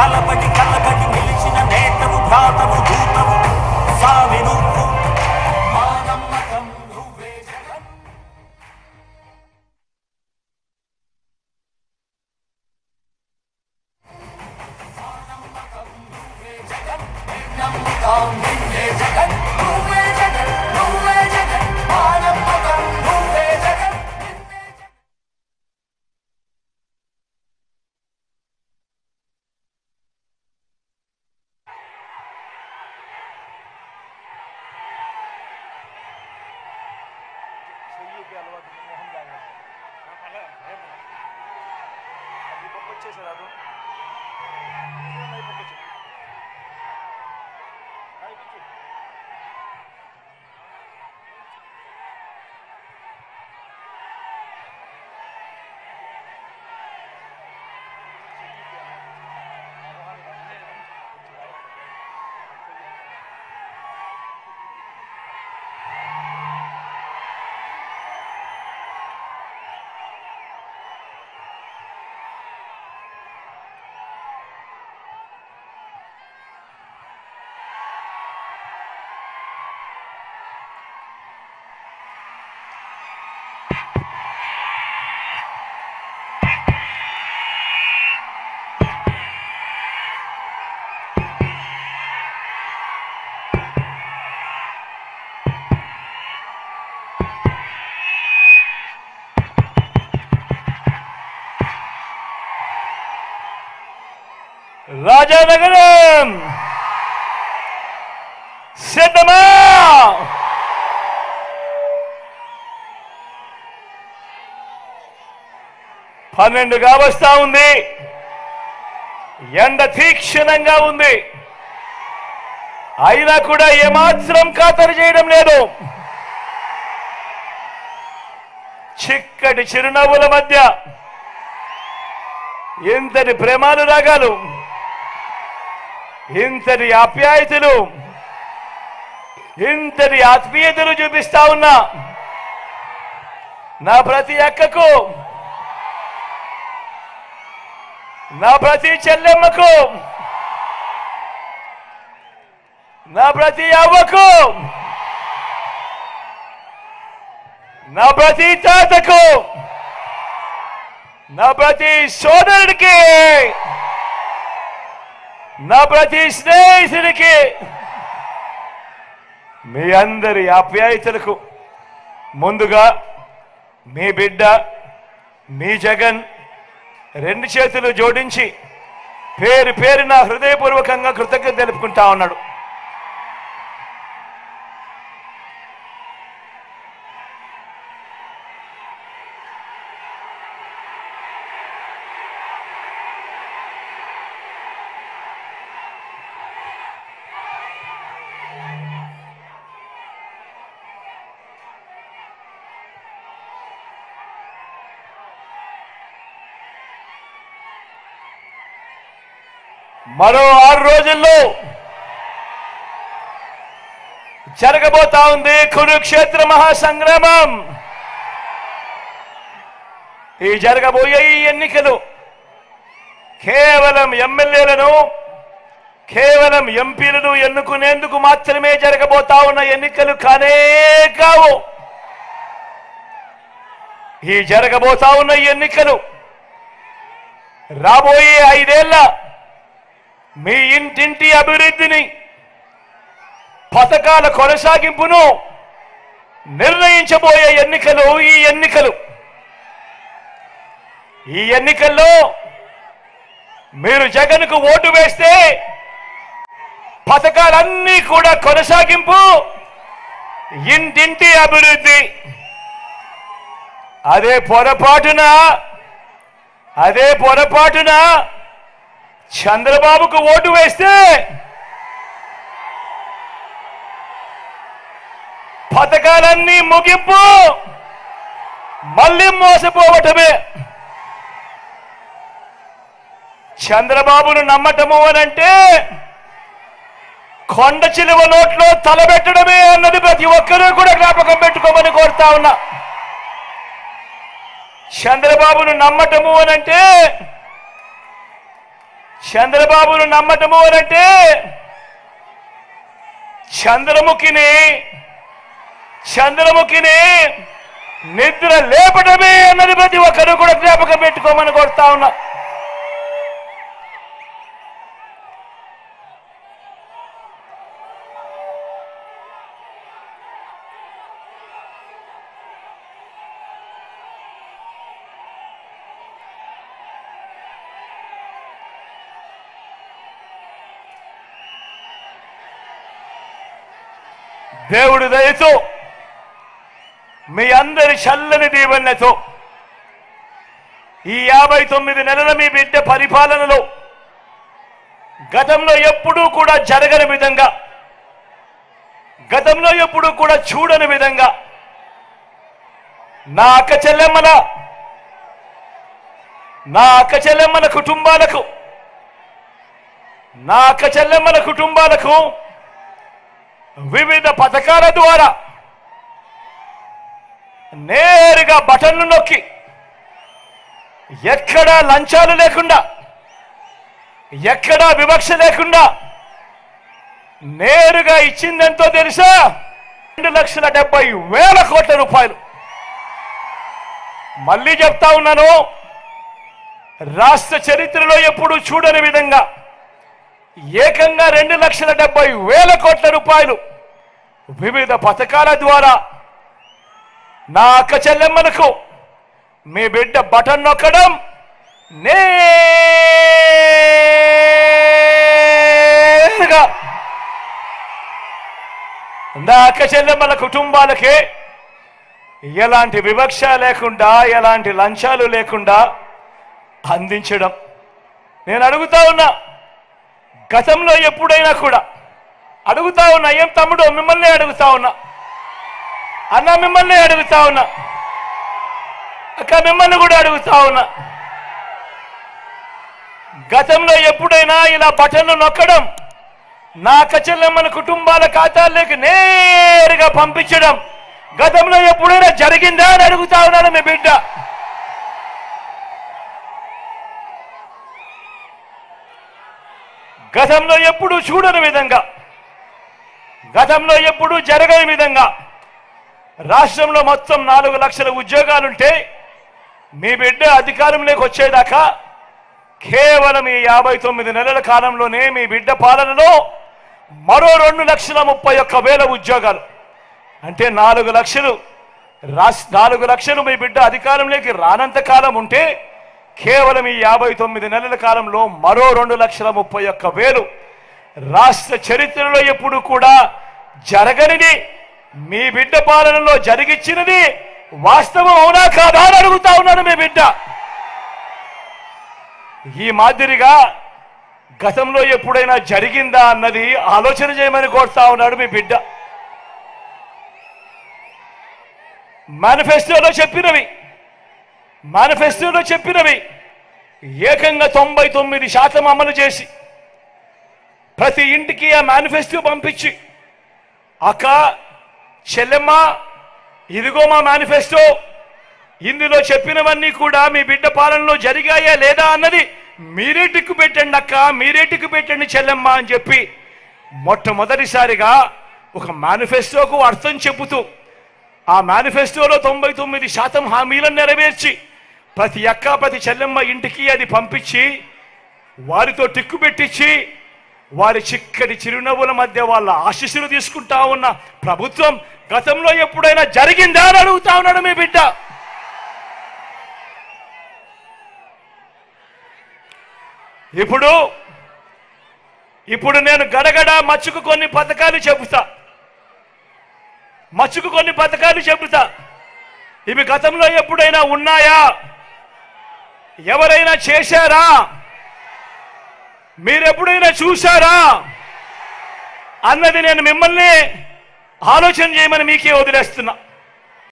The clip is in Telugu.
కలబడి కలబడి నిలిచిన నేతవు భ్రాతవు దూతవు సామి నువ్వు మా నమ్మకం నువ్వే జగన్ నమ్ముతాం నిన్నే జగన్ నువ్వే జగన్ నువ్వే జగన్ మా నమ్మకం నువ్వే జగన్ నిన్నే జగన్ చెయ్యికి అలవాటు ఉంది, మొహం జాగ్రత్త అది పప్పు వచ్చేసారు అదు పప్పు వచ్చేది రాజానగరం సిద్ధమా పన్నెండుగా వస్తా ఉంది ఎండ తీక్షణంగా ఉంది అయినా కూడా ఏమాత్రం ఖాతరు చేయడం లేదు చిక్కటి చిరునవ్వుల మధ్య ఇంతటి ప్రేమాలు రాగాలు ఇంతటి ఆప్యాయతలు ఇంతటి ఆత్మీయతలు చూపిస్తా ఉన్నా నా ప్రతి అక్కకు నా ప్రతి చెల్లెమ్మకు నా ప్రతి అవ్వకు నా ప్రతి తాతకు నా ప్రతి సోదరుడికి నా ప్రతి స్నేహితుడికి మీ అందరి ఆప్యాయతలకు ముందుగా మీ బిడ్డ మీ జగన్ రెండు చేతులు జోడించి పేరు పేరు నా హృదయపూర్వకంగా కృతజ్ఞత తెలుపుకుంటా ఉన్నాడు మరో ఆరు రోజుల్లో జరగబోతా ఉంది కురుక్షేత్ర మహాసంగ్రామం ఈ జరగబోయే ఈ ఎన్నికలు కేవలం ఎమ్మెల్యేలను కేవలం ఎంపీలను ఎన్నుకునేందుకు మాత్రమే జరగబోతా ఉన్న ఎన్నికలు కానే కావు ఈ జరగబోతా ఉన్న ఈ ఎన్నికలు రాబోయే ఐదేళ్ల మీ ఇంటింటి అభివృద్ధిని పథకాల కొనసాగింపును నిర్ణయించబోయే ఎన్నికలు ఈ ఎన్నికలు ఈ ఎన్నికల్లో మీరు జగన్కు ఓటు వేస్తే పథకాలన్నీ కూడా కొనసాగింపు ఇంటింటి అభివృద్ధి అదే పొరపాటున అదే పొరపాటున చంద్రబాబుకు ఓటు వేస్తే పథకాలన్నీ ముగింపు మళ్ళీ మోసపోవటమే చంద్రబాబును నమ్మటము అనంటే కొండ చిలువ నోట్లో తలబెట్టడమే అన్నది ప్రతి ఒక్కరూ కూడా జ్ఞాపకం పెట్టుకోమని కోరుతా ఉన్నా చంద్రబాబును నమ్మటము అనంటే చంద్రబాబును నమ్మటము అంటే చంద్రముఖిని చంద్రముఖిని నిద్ర లేపటమే అన్నది ప్రతి ఒక్కరు కూడా జ్ఞాపకం పెట్టుకోమని కోరుతా ఉన్నా దేవుడి దయతో మీ అందరి చల్లని దీవెనతో ఈ యాభై తొమ్మిది నెలల మీ బిడ్డ పరిపాలనలో గతంలో ఎప్పుడూ కూడా జరగని విధంగా గతంలో ఎప్పుడూ కూడా చూడని విధంగా నా అక్క చెల్లెమ్మల నా అక్క చెల్లెమ్మల కుటుంబాలకు నా అక్క చెల్లెమ్మల కుటుంబాలకు వివిధ పథకాల ద్వారా నేరుగా బటన్లు నొక్కి ఎక్కడా లంచాలు లేకుండా ఎక్కడా వివక్ష లేకుండా నేరుగా ఇచ్చిందెంతో తెలుసా రెండు లక్షల డెబ్బై వేల కోట్ల రూపాయలు మళ్ళీ చెప్తా ఉన్నాను రాష్ట్ర చరిత్రలో ఎప్పుడు చూడని విధంగా ఏకంగా రెండు లక్షల డెబ్బై వేల కోట్ల రూపాయలు వివిధ పథకాల ద్వారా నా అక్క చెల్లెమ్మలకు మీ బిడ్డ బటన్ నొక్కడం నేరుగా నా అక్క చెల్లెమ్మల కుటుంబాలకే ఎలాంటి వివక్ష లేకుండా ఎలాంటి లంచాలు లేకుండా అందించడం నేను అడుగుతా ఉన్నా గతంలో ఎప్పుడైనా కూడా అడుగుతా ఉన్నా ఏం తమ్ముడు మిమ్మల్ని అడుగుతా ఉన్నా అన్న మిమ్మల్ని అడుగుతా ఉన్నా అక్క మిమ్మల్ని కూడా అడుగుతా ఉన్నా గతంలో ఎప్పుడైనా ఇలా బటన్లు నొక్కడం నా కచెల్లమ్మల కుటుంబాల ఖాతాల్లోకి నేరుగా పంపించడం గతంలో ఎప్పుడైనా జరిగిందా అని అడుగుతా ఉన్నాను మీ బిడ్డ గతంలో ఎప్పుడు చూడని విధంగా గతంలో ఎప్పుడు జరగని విధంగా రాష్ట్రంలో మొత్తం నాలుగు లక్షల ఉద్యోగాలుంటే మీ బిడ్డ అధికారంలోకి వచ్చేదాకా కేవలం ఈ యాభై తొమ్మిది నెలల కాలంలోనే మీ బిడ్డ పాలనలో మరో రెండు లక్షల ముప్పై ఒక్క వేల ఉద్యోగాలు అంటే నాలుగు లక్షలు రాస్ నాలుగు లక్షలు మీ బిడ్డ అధికారంలోకి రానంత కాలం ఉంటే కేవలం ఈ యాభై తొమ్మిది నెలల కాలంలో మరో రెండు లక్షల ముప్పై ఒక్క వేలు రాష్ట్ర చరిత్రలో ఎప్పుడు కూడా జరగనిది మీ బిడ్డ పాలనలో జరిగిచ్చినది వాస్తవం అవునా కాదా అని అడుగుతా ఉన్నాను మీ బిడ్డ ఈ మాదిరిగా గతంలో ఎప్పుడైనా జరిగిందా అన్నది ఆలోచన చేయమని కోరుతా ఉన్నాడు మీ బిడ్డ మేనిఫెస్టోలో చెప్పినవి మేనిఫెస్టోలో చెప్పినవి ఏకంగా తొంభై తొమ్మిది శాతం అమలు చేసి ప్రతి ఇంటికి ఆ మేనిఫెస్టో పంపించి అక్క చెల్లెమ్మ ఇదిగో మా మేనిఫెస్టో ఇందులో చెప్పినవన్నీ కూడా మీ బిడ్డ పాలనలో జరిగాయా లేదా అన్నది మీరే టిక్కు పెట్టండి అక్క మీరే టిక్కు పెట్టండి చెల్లెమ్మ అని చెప్పి మొట్టమొదటిసారిగా ఒక మేనిఫెస్టోకు అర్థం చెబుతూ ఆ మేనిఫెస్టోలో తొంభై తొమ్మిది శాతం హామీలను నెరవేర్చి ప్రతి అక్క ప్రతి చెల్లెమ్మ ఇంటికి అది పంపించి వారితో టిక్కు పెట్టించి వారి చిక్కటి చిరునవ్వుల మధ్య వాళ్ళ ఆశీస్సులు తీసుకుంటా ఉన్న ప్రభుత్వం గతంలో ఎప్పుడైనా జరిగిందా అని అడుగుతా ఉన్నాడు మీ బిడ్డ ఇప్పుడు ఇప్పుడు నేను గడగడ మచ్చుకు కొన్ని పథకాలు చెబుతా మచ్చుకు కొన్ని పథకాలు చెబుతా ఇవి గతంలో ఎప్పుడైనా ఉన్నాయా ఎవరైనా చేశారా మీరెప్పుడైనా చూశారా అన్నది నేను మిమ్మల్ని ఆలోచన చేయమని మీకే వదిలేస్తున్నా